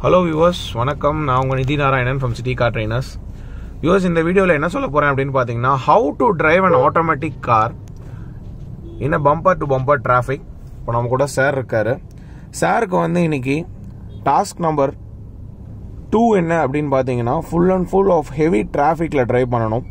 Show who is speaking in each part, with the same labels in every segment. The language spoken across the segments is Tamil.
Speaker 1: ஹலோ வியூவர்ஸ் வணக்கம் நான் உங்கள் Nidhi Narayanan from city car trainers viewers இந்த வீடியோவில் என்ன சொல்ல போகிறேன் அப்படின்னு பார்த்தீங்கன்னா how to drive an automatic car என்ன பம்பர் டு பம்பர் டிராஃபிக் இப்போ நம்ம கூட சார் இருக்காரு சாருக்கு வந்து இன்னைக்கு டாஸ்க் நம்பர் டூ என்ன அப்படின்னு பார்த்தீங்கன்னா full and full of heavy டிராஃபிக்கில் ட்ரைவ் பண்ணணும்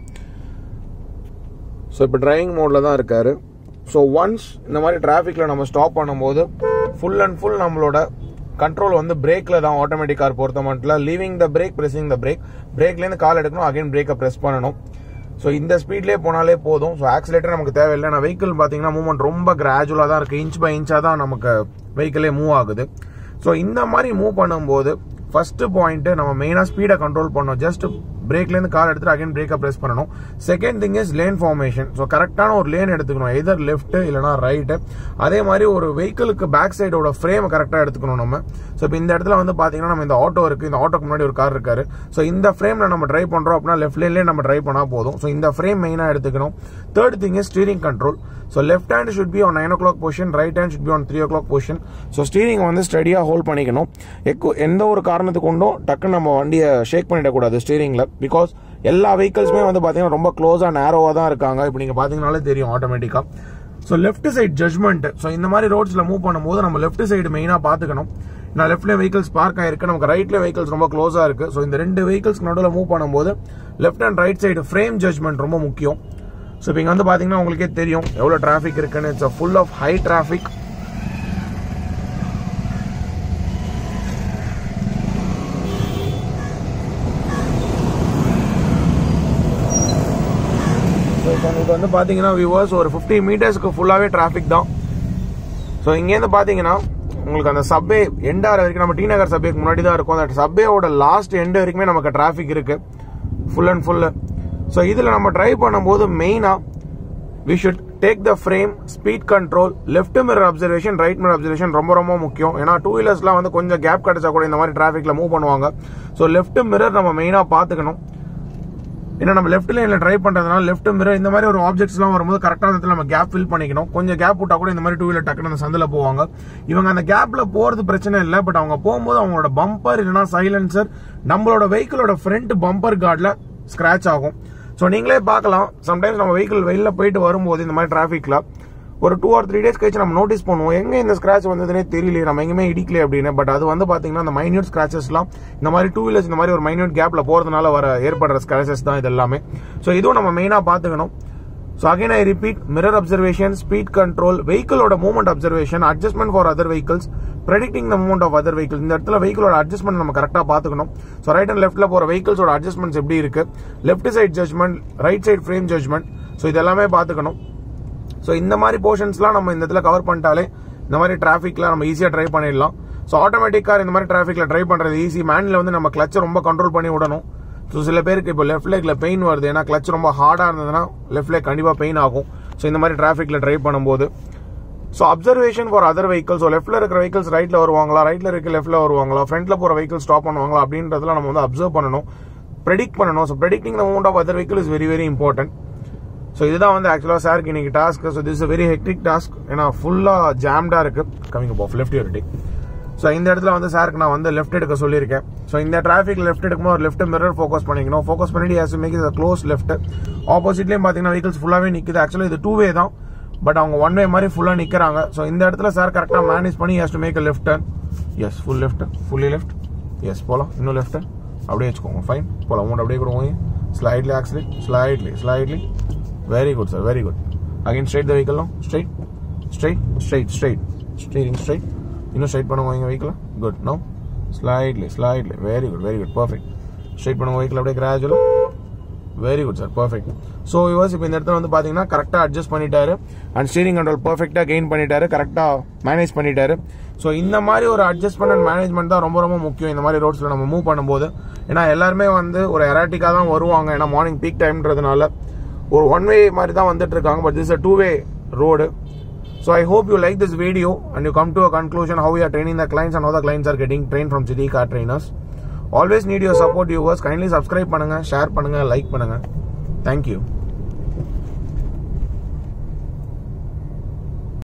Speaker 1: ஸோ இப்போ டிரைவிங் மோடில் தான் இருக்காரு ஸோ ஒன்ஸ் இந்த மாதிரி டிராஃபிக்கில் நம்ம ஸ்டாப் பண்ணும்போது ஃபுல் அண்ட் ஃபுல் நம்மளோட கண்ட்ரோல் வந்து பிரேக்கில் தான் ஆட்டோமேட்டிக் கார் பொறுத்த மட்டும் leaving the brake pressing the brake பிரேக்லேருந்து கால் எடுக்கணும் அகைன் பிரேக்கை ப்ரெஸ் பண்ணணும் ஸோ இந்த ஸ்பீட்லேயே போனாலே போதும் ஸோ ஆக்சிலேட்டர் நமக்கு தேவையில்லை நான் வெஹிக்கிள் பார்த்தீங்கன்னா மூவ்மெண்ட் ரொம்ப கிராஜுவலாக தான் இருக்குது இன்ச் பை இன்ச்சாக தான் நமக்கு வெஹிக்கிளே மூவ் ஆகுது ஸோ இந்த மாதிரி மூவ் பண்ணும்போது ஃபர்ஸ்ட் பாயிண்ட் நம்ம மெயினாக ஸ்பீடை கண்ட்ரோல் பண்ணணும் ஜஸ்ட் பிரேக்லேருந்து கார் எடுத்துட்டு அகைன் பிரேக்கை ப்ரெஸ் பண்ணணும் second thing is lane formation so கரெக்டான ஒரு லேன் எடுத்துக்கணும் எதர் லெஃப்ட் இல்லைனா ரைட்டு அதே மாதிரி ஒரு வெஹிக்கிளுக்கு பேக் சைடோட ஃப்ரேம் கரெக்டாக எடுத்துக்கணும் நம்ம ஸோ இப்போ இந்த இடத்துல வந்து பார்த்தீங்கன்னா நம்ம இந்த ஆட்டோ இருக்குது இந்த ஆட்டோக்கு முன்னாடி ஒரு கார் இருக்காரு ஸோ இந்த ஃப்ரேமில் நம்ம ட்ரைவ் பண்ணுறோம் அப்படின்னா லெஃப்ட் லேன்லேயே நம்ம ட்ரைவ் பண்ணால் போதும் ஸோ இந்த ஃப்ரேம் மெயினாக எடுத்துக்கணும் third thing is steering control so left hand should be on nine o'clock position right hand should be on three o'clock position so steering வந்து ஸ்டடியாக ஹோல்ட் பண்ணிக்கணும் எக்கு எந்த ஒரு காரணத்துக்கு கொண்டும் டக்குன்னு நம்ம வண்டியை ஷேக் பண்ணிடக்கூடாது ஸ்டீரிங்கில் பிகாஸ் எல்லா வெஹிக்கல்ஸுமே வந்து பார்த்தீங்கன்னா ரொம்ப க்ளோஸாக நேரோவாக தான் இருக்காங்க இப்போ நீங்கள் பார்த்தீங்கனாலே தெரியும் ஆட்டோமேட்டிக்காக so left side judgement so இந்த மாதிரி ரோட்ஸில் மூவ் பண்ணும்போது நம்ம லெஃப்ட் சைடு மெயினாக பார்த்துக்கணும் நான் லெஃப்ட்ல வெஹிக்கல்ஸ் பார்க் ஆயிருக்கு நமக்கு ரைட்ல வெஹிக்கல்ஸ் ரொம்ப க்ளோஸாக இருக்கு ஸோ இந்த ரெண்டு வெஹிக்கல்ஸ் நடுவில் மூவ் பண்ணும்போது left and right side frame judgement ரொம்ப முக்கியம் ஸோ இப்போ இங்கே வந்து பார்த்தீங்கன்னா உங்களுக்கே தெரியும் எவ்வளோ டிராஃபிக் இருக்குன்னு it's full of high traffic இப்போ உங்களுக்கு வந்து பார்த்தீங்கன்னா வியூவர்ஸ் ஒரு ஃபிஃப்டி மீட்டர்ஸ்க்கு ஃபுல்லாகவே டிராஃபிக் தான் ஸோ இங்கேருந்து பார்த்தீங்கன்னா உங்களுக்கு அந்த சப்வே எண்ட் ஆகிற வரைக்கும் நம்ம டி நகர் சப்வேக்கு முன்னாடி தான் இருக்கும் அந்த சப்வேவோட லாஸ்ட் எண்ட் வரைக்குமே நமக்கு டிராஃபிக் இருக்கு ஃபுல் அண்ட் ஃபுல்லு ஸோ இதில் நம்ம ட்ரைவ் பண்ணும்போது மெயினாக we should take the frame speed control left mirror observation right mirror observation ரொம்ப ரொம்ப முக்கியம் ஏன்னா டூ வீலர்ஸ்லாம் வந்து கொஞ்சம் கேப் கிடைச்சா கூட இந்த மாதிரி டிராஃபிக்கில் மூவ் பண்ணுவாங்க ஸோ லெஃப்ட் மிரர் நம்ம மெயினாக பார்த்துக்கணும் ஏன்னா நம்ம லெஃப்ட் லைன்ல ட்ரைவ் பண்றதுனால லெஃப்ட் மிரர் இந்த மாதிரி ஒரு ஆப்ஜெக்ட்ஸ்லாம் வரும்போது கரெக்டான இடத்துல நம்ம கேப் ஃபில் பண்ணிக்கணும் கொஞ்சம் கேப் விட்டா கூட இந்த மாதிரி டூ வீலர் டக்குனு அந்த சந்தில் போவாங்க இவங்க அந்த கேப்ல போறது பிரச்சனை இல்லை பட் அவங்க போகும்போது அவங்களோட பம்பர் இல்லைன்னா சைலன்சர் நம்மளோட வெஹிக்கிளோட ஃப்ரண்ட் பம்பர் கார்டில் ஸ்கிராச் ஆகும் ஸோ நீங்களே பார்க்கலாம் சம்டைம்ஸ் நம்ம வெஹிக்கிள் வெளில போயிட்டு வரும்போது இந்த மாதிரி டிராஃபிக்ல ஒரு டூ ஆர் த்ரீ டேஸ் கழிச்சு நம்ம நோட்டீஸ் பண்ணுவோம் எங்க இந்த ஸ்கிராச் வந்ததுனே தெரியல நம்ம எங்கேயுமே இடிக்கல அப்படின்னு பட் அது வந்து பாத்தீங்கன்னா அந்த மைன்யூட் ஸ்கிராச்சஸ்லாம் இந்த மாதிரி டூ வீலர்ஸ் இந்த மாதிரி ஒரு மைன்யூட் கேப்ல போறதுனால வர ஏற்படுற ஸ்கிராச்சஸ் தான் இது எல்லாமே ஸோ இதுவும் நம்ம மெயினா பாத்துக்கணும் so again I repeat mirror observation speed control வெஹிக்கிளோட movement observation adjustment for other vehicles predicting the movement of other vehicle இந்த இடத்துல வெஹிக்கிளோட அட்ஜஸ்ட்மெண்ட் நம்ம கரெக்டாக பார்த்துக்கணும் ஸோ ரைட் அண்ட் லெஃப்ட்ல போகிற வெஹிக்கல்ஸோட அட்ஜஸ்ட்மெண்ட்ஸ் எப்படி இருக்கு left side judgement right side frame judgement so இதெல்லாமே பார்த்துக்கணும் ஸோ இந்த மாதிரி போர்ஷன்ஸ்லாம் நம்ம இந்த இடத்துல கவர் பண்ணிட்டாலே இந்த மாதிரி டிராஃபிக்ல நம்ம ஈஸியாக ட்ரைவ் பண்ணிடலாம் ஸோ ஆட்டோமேட்டிக் கார் இந்த மாதிரி டிராஃபிக்ல ட்ரைவ் பண்ணுறது ஈஸி மேனில் வந்து நம்ம கிளச்சை ரொம்ப கண்ட்ரோல் பண்ணி விடணும் ஸோ சில பேருக்கு இப்போ லெஃப்ட் லேக்ல பெயின் வருது ஏன்னா கிளச் ரொம்ப ஹார்டாக இருந்ததுன்னா லெஃப்ட் லேக் கண்டிப்பாக பெயின் ஆகும் ஸோ இந்த மாதிரி டிராஃபிக்ல ட்ரைவ் பண்ணும்போது so observation for other vehicles so லெஃப்ட்ல இருக்கிற வெஹிக்கல்ஸ் ரைட்ல வருவாங்களா ரைட்ல இருக்க லெஃப்ட்ல வருவாங்களா ஃப்ரண்ட்ல போகிற வெஹிக்கல் ஸ்டாப் பண்ணுவாங்களா அப்படின்றதுல நம்ம வந்து அப்சர்வ் பண்ணணும் ப்ரெடிக்ட் பண்ணணும் so predicting the movement of other vehicle is very very important so இதுதான் வந்து ஆக்சுவலாக சாருக்கு இன்னைக்கு task so this very hectic task ஏன்னா ஃபுல்லாக ஜாம்டாக இருக்கு கமிங் ஆஃப் லெஃப்ட் யூரிட்டி ஸோ இந்த இடத்துல வந்து சாருக்கு நான் வந்து லெஃப்ட் எடுக்க சொல்லியிருக்கேன் ஸோ இந்த டிராஃபிக் லெஃப்ட் எடுக்கும்போது ஒரு லெஃப்ட் மிரர் ஃபோக்கஸ் பண்ணிக்கணும் ஃபோக்கஸ் பண்ணிட்டு has make is close left ஆப்போசிட்லேயும் பார்த்தீங்கன்னா வெஹிக்கல்ஸ் ஃபுல்லாகவே நிற்குது ஆக்சுவலாக இது டூ வே தான் பட் அவங்க ஒன் வே மாதிரி ஃபுல்லாக நிற்கிறாங்க ஸோ இந்த இடத்துல சார் கரெக்டாக மேனேஜ் பண்ணி has to make a left turn yes full left fully left yes போகலாம் இன்னும் லெஃப்ட் அப்படியே வச்சுக்கோங்க ஃபைன் போகலாம் மூணு அப்படியே கொடுங்க slightly actually slightly slightly very good sir very good again straight the vehicle straight straight straight straight steering straight இன்னும் ஸ்ட்ரைட் பண்ணுங்க எங்கள் vehicle good no slightly slightly very good very good perfect straight பண்ணுங்க வெஹிக்கிள் அப்படியே கிராஜுவலும் very good sir perfect so viewers இப்போ இந்த இடத்துல வந்து பார்த்தீங்கன்னா கரெக்டாக அட்ஜஸ்ட் பண்ணிட்டாரு அண்ட் ஸ்டீரிங் கண்ட்ரோல் பர்ஃபெக்டாக கெயின் பண்ணிட்டாரு கரெக்டாக மேனேஜ் பண்ணிட்டாரு ஸோ இந்த மாதிரி ஒரு அட்ஜஸ்ட்மெண்ட் அண்ட் மேனேஜ்மெண்ட் தான் ரொம்ப ரொம்ப முக்கியம் இந்த மாதிரி ரோட்ஸில் நம்ம மூவ் பண்ணும்போது ஏன்னா எல்லாருமே வந்து ஒரு எராட்டிக்காக தான் வருவாங்க ஏன்னா மார்னிங் பீக் டைம்ன்றதுனால ஒரு ஒன் வே மாதிரி தான் வந்துட்டு இருக்காங்க but this a two way road so I hope you like this video and you come to a conclusion how you are training the clients and how the clients are getting trained from city car trainers always need your support viewers kindly subscribe பண்ணுங்க ஷேர் பண்ணுங்க லைக் பண்ணுங்க தேங்க்யூ